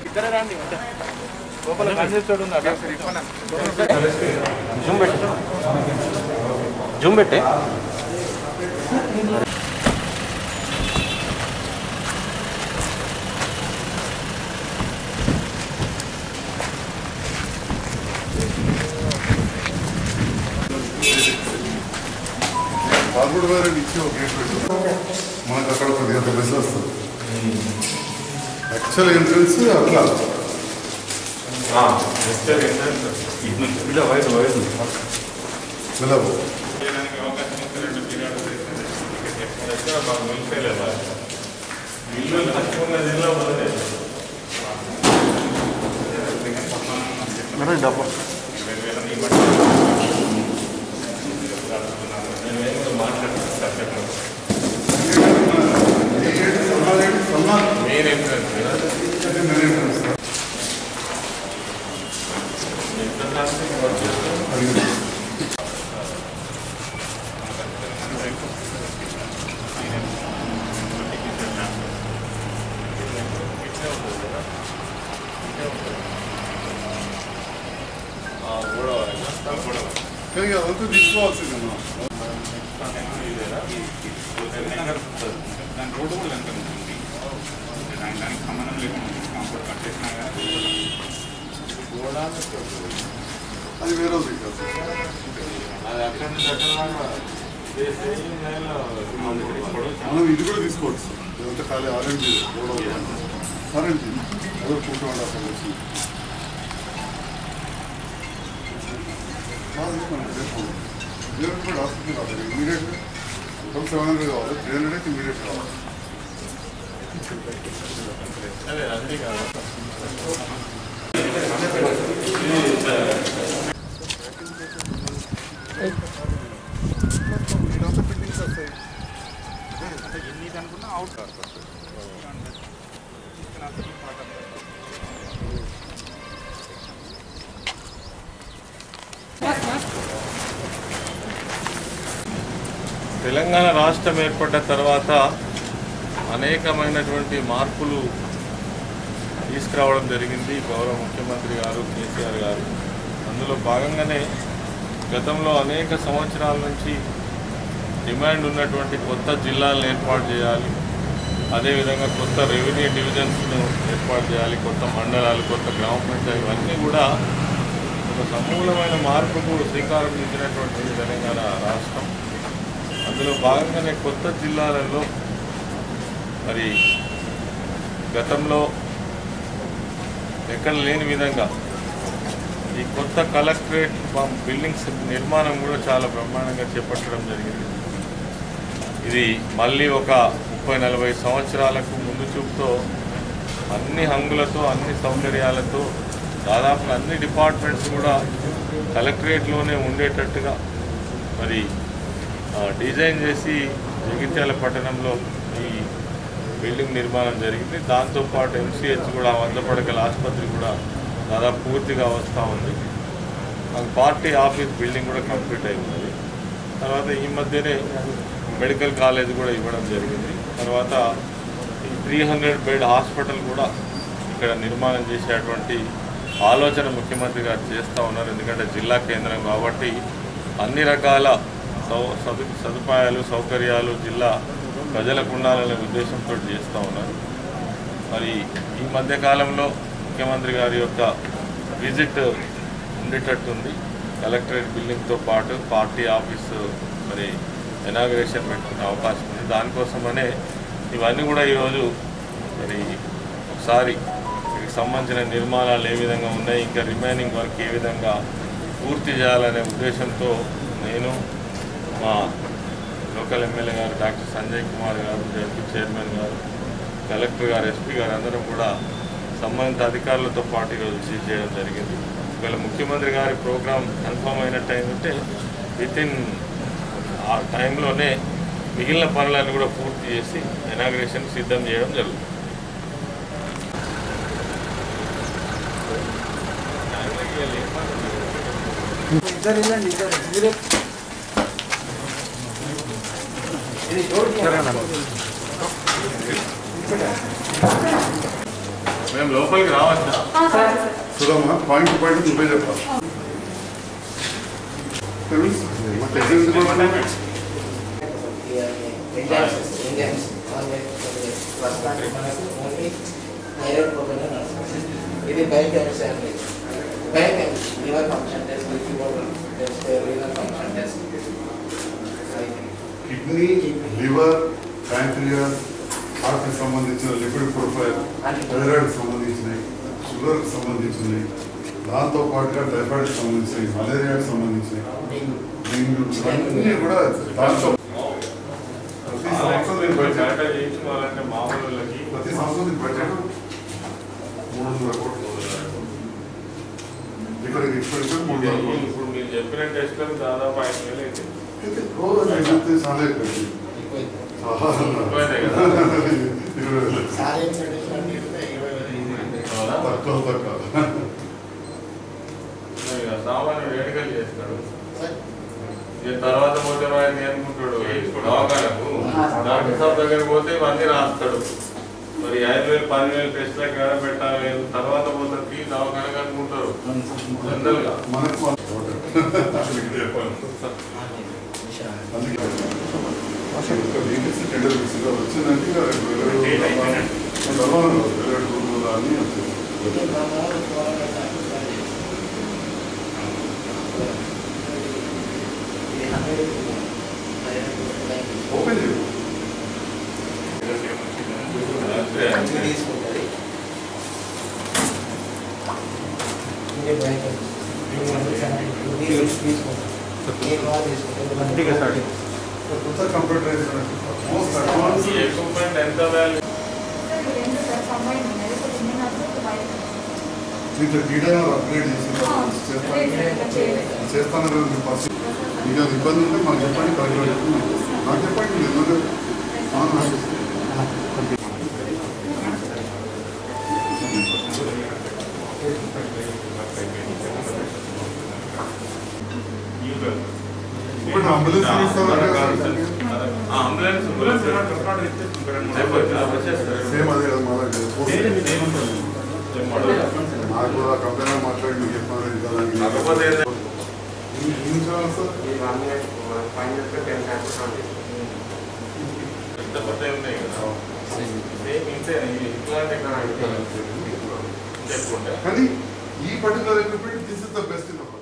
Zoom పెట్టు Zoom పెట్టే పదమూడు వేలు ఇచ్చి ఒక గేట్ పెట్టు మనకు అక్కడ కొద్దిగా బెస్ వస్తుంది యాక్చువల్ ఎంట్రన్స్ అట్లా వెళ్ళవు డబ్బా కానీ అదంతా తీసుకోవాల్సింది మనం దాని రోడ్డు కూడా ఎంత ఉంటుంది దాని దానికి సంబంధం లేకుండా కాంపౌండ్ కట్టేసినా కానీ అది వేరే ఉంది కాదు మనం ఇది కూడా తీసుకోవచ్చు ఇదంతా ఖాళీ ఆరెంజ్ రోడ్ ఆరెంజ్ అదో కూర్చోండి అక్కడ వచ్చి ఇమీడియట్ కూడా హాస్పిటల్ కావాలి ఇమీడియట్ మొత్తం సెవెన్ హండ్రెడ్ కావాలి త్రీ హండ్రెడ్ అయితే ఇమీడియట్ కావాలి ఇదంతా బిల్డింగ్స్ వస్తాయి అంటే ఎన్ని అనుకున్నా అవుట్ కాదు తెలంగాణ రాష్ట్రం ఏర్పడ్డ తర్వాత అనేకమైనటువంటి మార్పులు తీసుకురావడం జరిగింది గౌరవ ముఖ్యమంత్రి గారు కేసీఆర్ గారు అందులో భాగంగానే గతంలో అనేక సంవత్సరాల నుంచి డిమాండ్ ఉన్నటువంటి కొత్త జిల్లాలను ఏర్పాటు చేయాలి అదేవిధంగా కొత్త రెవెన్యూ డివిజన్స్ను ఏర్పాటు చేయాలి కొత్త మండలాలు కొత్త గ్రామ పంచాయతీ ఇవన్నీ కూడా ఒక సమూలమైన మార్పుకు శ్రీకారం చుట్టినటువంటి తెలంగాణ రాష్ట్రం అందులో భాగంగానే కొత్త జిల్లాలలో మరి గతంలో ఎక్కడ లేని విధంగా ఈ కొత్త కలెక్టరేట్ ఫామ్ బిల్డింగ్స్ నిర్మాణం కూడా చాలా బ్రహ్మాండంగా చేపట్టడం జరిగింది ఇది మళ్ళీ ఒక ముప్పై నలభై సంవత్సరాలకు ముందు చూపుతో అన్ని హంగులతో అన్ని సౌకర్యాలతో దాదాపు అన్ని డిపార్ట్మెంట్స్ కూడా కలెక్టరేట్లోనే ఉండేటట్టుగా మరి ఆ, డిజైన్ చేసి జగిత్యాల పట్టణంలో ఈ బిల్డింగ్ నిర్మాణం జరిగింది దాంతోపాటు ఎంసీహెచ్ కూడా వంద పడకల ఆసుపత్రి కూడా దాదాపు పూర్తిగా వస్తూ ఉంది మాకు పార్టీ ఆఫీస్ బిల్డింగ్ కూడా కంప్లీట్ అయి ఉన్నది తర్వాత ఈ మధ్యనే మెడికల్ కాలేజ్ కూడా ఇవ్వడం జరిగింది తర్వాత ఈ త్రీ హండ్రెడ్ బెడ్ హాస్పిటల్ కూడా ఇక్కడ నిర్మాణం చేసేటువంటి ఆలోచన ముఖ్యమంత్రి గారు చేస్తూ ఉన్నారు ఎందుకంటే జిల్లా కేంద్రం కాబట్టి అన్ని రకాల సౌ సదు సదుపాయాలు సౌకర్యాలు జిల్లా ప్రజలకు ఉండాలనే ఉద్దేశంతో చేస్తూ ఉన్నారు మరి ఈ మధ్య కాలంలో ముఖ్యమంత్రి గారి యొక్క విజిట్ ఉండేటట్టుంది కలెక్టరేట్ బిల్డింగ్తో పాటు పార్టీ ఆఫీసు మరి ఇనాగ్రేషన్ పెట్టుకునే అవకాశం ఉంది దానికోసమనే ఇవన్నీ కూడా ఈరోజు మరి ఒకసారి వీటికి సంబంధించిన నిర్మాణాలు ఏ విధంగా ఉన్నాయి ఇంకా రిమైనింగ్ వర్క్ ఏ విధంగా పూర్తి చేయాలనే ఉద్దేశంతో నేను మా లోకల్ ఎమ్మెల్యే గారు డాక్టర్ సంజయ్ కుమార్ గారు జడ్పీ చైర్మన్ గారు కలెక్టర్ గారు ఎస్పీ గారు అందరం కూడా సంబంధిత అధికారులతో పాటు ఈరోజు విజిట్ చేయడం జరిగింది ఒకవేళ ముఖ్యమంత్రి గారి ప్రోగ్రామ్ కన్ఫర్మ్ అయినట్టు అయిందంటే విత్ ఇన్ ఆ టైంలోనే మిగిలిన పనులన్నీ కూడా పూర్తి చేసి ఇనాగ్రేషన్ సిద్ధం చేయడం జరుగుతుంది మేము లోపలికి రావచ్చా చూడమ్మా పాయింట్ పాయింట్ నువ్వే చెప్పాలి తెలుసు మా టెక్నిక్ డిపార్ట్మెంట్ ఇండియన్స్ ఇండియన్స్ ప్రస్తుతానికి మనకు ఓన్లీ థైరాయిడ్ ప్రోగ్రామ్ నడుస్తుంది ఇది biochemistry biochemistry liver function test liver test liver function test kidney liver pancreas హార్ట్కి సంబంధించిన లిక్విడ్ ప్రొఫైల్ థైరాయిడ్కి సంబంధించినవి షుగర్కి సంబంధించినవి దాంతో పాటుగా టైఫాయిడ్కి సంబంధించినవి మలేరియాకి సంబంధించినవి డెంగ్యూ ఇవన్నీ కూడా దాంట్లో ప్రతి సంవత్సరం నేను బడ్జెట్ డేటా చేయించుకోవాలంటే మామూలు వాళ్ళకి ప్రతి సంవత్సరం నేను బడ్జెట్ మూడు వందల కోట్లు ఇక్కడ ఎక్స్పెన్షన్ మూడు వందల కోట్లు ఇప్పుడు మీరు చెప్పిన టెస్ట్లకు దాదాపు ఐదు వేలు అయితే అయితే రోజు అయితే చాలా ఎక్కువ చాలా ఎక్కువైనాయి కదా ఇరవై వేలు సారీ మెడిసిన్ ఇరవై అవునా? తక్కువ తక్కువ ఇక సామాన్యుడు వేడుకలు చేస్తాడు ఇక తర్వాత పోతే వాడిని అనుకుంటాడు దవాఖానకు డాక్టర్ సాబ్ దగ్గర పోతే ఇవన్నీ రాస్తాడు మరి ఐదు వేలు పది వేలు టెస్ట్లకు ఎక్కడ పెట్టాలి తర్వాత పోతే ఫీ దవాఖానకు అనుకుంటారు జనరల్ గా మనకు అందుకే వేకెన్సీ టెండర్ విసిగా వచ్చిందంటే ఇక వేరే Date అయిపోయినట్టు. తర్వాత వేరే టూర్లు అని వచ్చేసి ఇది మామూలు ఇది హండ్రెడ్ ఓపెన్ చేయు అంతే. తీసుకుంటుంది ఇది బయోకెమిస్ట్రీ తీసుకుంటాం ఏ బాగా ठीक है सर తీసుకుంటాం కొత్త కంప్యూటరైజేషన్ మోస్ట్ అడ్వాన్స్ ఈ ఎక్విప్మెంట్ ఎంత వాల్యూ ఇట్లా డీటెయిల్ అప్గ్రేడ్ చేసి చేస్తాను చేస్తాను కదా మీరు ఫస్ట్ మీకు అది ఇబ్బంది ఉంటే మాకు చెప్పండి కలెక్టర్ చెప్పండి నాకు చెప్పండి మీరు ఎందుకు ఆ, నాకు ఇప్పుడు అంబులెన్స్ అంబులెన్స్ సేమ్ అదే కదా మా దగ్గర నాకు కూడా కంపెనీ మాట్లాడి మీకు చెప్పాను ఇంకా దానికి కాకపోతే ఏంటంటే ఏం చేయాలి సార్ పెద్ద పెద్ద ఉన్నాయి కదా సేమ్ ఇంతే ఇట్లాంటి చెప్పుకుంటే కానీ ఈ particular equipment this is the best in the